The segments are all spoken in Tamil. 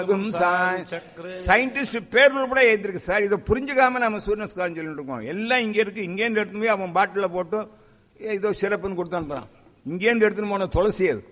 சயின்டிஸ்ட் பேர்ல கூட எழுதிருக்கு சார் இதை புரிஞ்சுக்காம நம்ம சூரிய நமஸ்காரம் சொல்லிட்டு இருக்கோம் எல்லாம் இங்க இருக்கு இங்கேருந்து எடுத்துன்னு போய் அவன் பாட்டில போட்டு ஏதோ சிறப்புன்னு கொடுத்து அனுப்புறான் இங்கேருந்து எடுத்துன்னு போன துளசி அது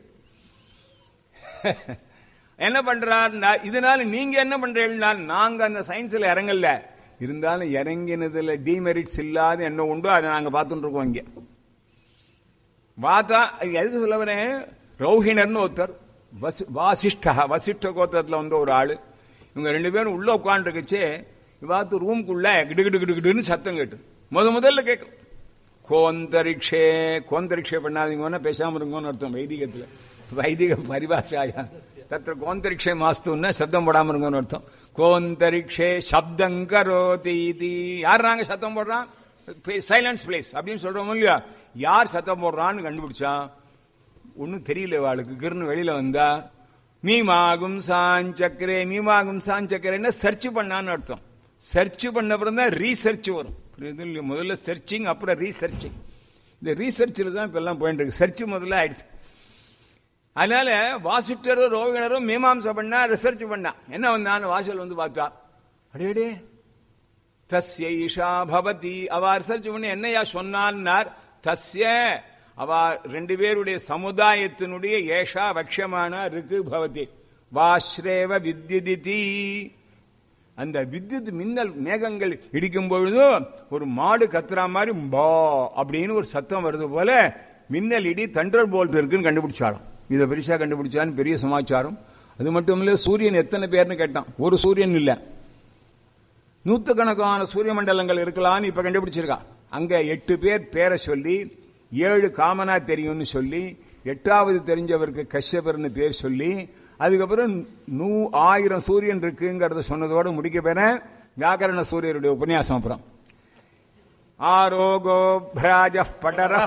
என்ன பண்றார் நா- இதனால நீங்க என்ன பண்றீங்கன்னா நாங்க அந்த சயின்ஸ்ல இறங்கல இருந்தாலும் இறங்கினதுல டிமெரிட்ஸ் இல்லாத என்ன உண்டோ அதை நாங்க பார்த்துட்டு இருக்கோம் இங்க வாத்தா எதுக்கு சொல்ல வரேன் ரௌஹிணர்னு ஒருத்தர் வசி வாசிஷ்டா வசிஷ்ட கோத்திரத்தில் வந்த ஒரு ஆளு இவங்க ரெண்டு பேரும் உள்ள உட்காந்துருக்குச்சே இவாத்து ரூம்குள்ள கிடு கிடு கிடு கிடுன்னு சத்தம் கேட்டு முத முதல்ல கேட்கும் கோந்தரிக்ஷே கோந்தரிக்ஷே பண்ணாதீங்கன்னா பேசாம இருங்கன்னு அர்த்தம் வைதிகத்துல வைதிக பரிபாஷாயா தத்திர கோந்தரிக்ஷே மாஸ்துன்னா சப்தம் போடாம இருங்கன்னு அர்த்தம் கோந்தரிக்ஷே சப்தம் கரோதி இது யார் நாங்க சத்தம் போடுறான் சைலன்ஸ் பிளேஸ் அப்படின்னு சொல்றோம் இல்லையா யார் சத்தம் போடுறான்னு கண்டுபிடிச்சான் ஒன்றும் தெரியல அவளுக்கு கிருன்னு வெளியில வந்தா மீமாகும் சாஞ்சக்கரே மீமாகும் சாஞ்சக்கரேன்னா சர்ச் பண்ணான்னு அர்த்தம் சர்ச் பண்ண அப்புறம் தான் ரீசர்ச் வரும் புரியுது இல்லையா? முதல்ல சர்ச்சிங் அப்புறம் ரீசர்ச்சிங் இந்த ரீசர்ச்சில் தான் இப்ப எல்லாம் போயிட்டு இருக்கு சர்ச் முதல்ல ஆயிடுச்சு அதனால வாசிட்டரும் ரோகிணரும் மீமாம்சம் பண்ணா ரிசர்ச் பண்ணா என்ன வந்தான்னு வாசல் வந்து பார்த்தா அடேடே தஸ்ய ஈஷா பவதி அவ ரிசர்ச் பண்ணி என்னையா சொன்னான்னார் தஸ்ய அவ ரெண்டு பேருடைய சமுதாயத்தினுடைய ஏஷா வக்ஷமான ருக்கு பவதி வாஸ்ரேவ வித்யுதிதி அந்த வித்யுத் மின்னல் மேகங்கள் இடிக்கும் பொழுது ஒரு மாடு கத்துறா மாதிரி பா அப்படின்னு ஒரு சத்தம் வருது போல மின்னல் இடி தண்டர் போல்ட் இருக்குன்னு கண்டுபிடிச்சாலும் இதை பெருசா கண்டுபிடிச்சான்னு பெரிய சமாச்சாரம் அது மட்டும் இல்ல சூரியன் எத்தனை பேர்னு கேட்டான் ஒரு சூரியன் இல்ல நூத்துக்கணக்கான சூரிய மண்டலங்கள் இருக்கலாம்னு இப்ப கண்டுபிடிச்சிருக்கான் அங்க எட்டு பேர் பேரை சொல்லி ஏழு காமனா தெரியும்னு சொல்லி எட்டாவது தெரிஞ்சவருக்கு கஷ்யபர்னு பேர் சொல்லி அதுக்கப்புறம் நூ ஆயிரம் சூரியன் இருக்குங்கிறத சொன்னதோட முடிக்க போற வியாக்கரண சூரியருடைய உபன்யாசம் அப்புறம் ஆரோகோ பிராஜ படர